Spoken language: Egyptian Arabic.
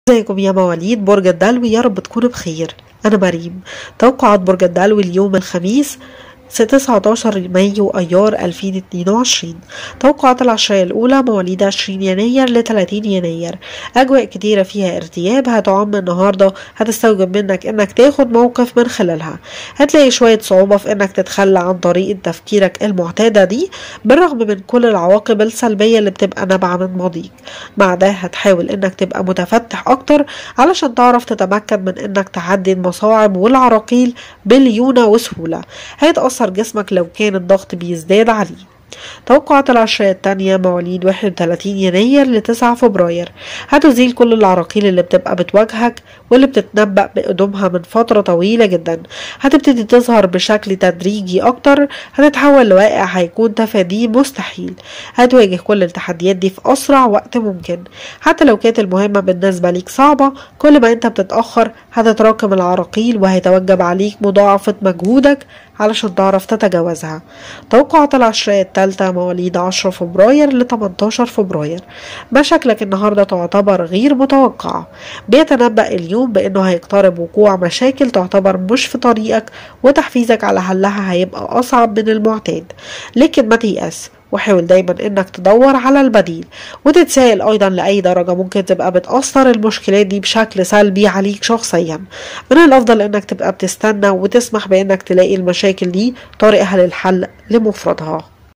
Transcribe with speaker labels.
Speaker 1: ازيكم يا مواليد برج الدلو يا رب تكونوا بخير أنا مريم توقعات برج الدلو اليوم الخميس 19 مايو أيار 2022 توقعات العشرية الأولى مواليد 20 يناير ل 30 يناير أجواء كتيرة فيها ارتياب هتعم النهاردة هتستوجب منك إنك تاخد موقف من خلالها هتلاقي شوية صعوبة في إنك تتخلى عن طريقة تفكيرك المعتادة دي بالرغم من كل العواقب السلبية اللي بتبقى نابعة من ماضيك مع ده هتحاول إنك تبقى متفتح أكتر علشان تعرف تتمكن من إنك تعدي المصاعب والعراقيل بليونة وسهولة هيتأثر جسمك لو كان الضغط بيزداد عليه توقعات العشرية التانية مواليد 31 يناير ل 9 فبراير هتزيل كل العراقيل اللي بتبقى بتواجهك واللي بتتنبأ بقدومها من فترة طويلة جدا هتبتدي تظهر بشكل تدريجي أكتر هتتحول لواقع هيكون تفاديه مستحيل هتواجه كل التحديات دي في أسرع وقت ممكن حتى لو كانت المهمة بالنسبة ليك صعبة كل ما انت بتتأخر هتتراكم العراقيل وهيتوجب عليك مضاعفة مجهودك علشان تعرف تتجاوزها توقعات العشرية التالتة مواليد 10 فبراير ل 18 فبراير مشاكلك النهاردة تعتبر غير متوقعة بيتنبأ اليوم بأنه هيقترب وقوع مشاكل تعتبر مش في طريقك وتحفيزك على حلها هيبقى أصعب من المعتاد لكن ما تيأس وحاول دايما انك تدور على البديل وتتسائل ايضا لاي درجة ممكن تبقى بتأثر المشكلات دي بشكل سلبي عليك شخصيا من الافضل انك تبقى بتستنى وتسمح بانك تلاقي المشاكل دي طريقها للحل لمفردها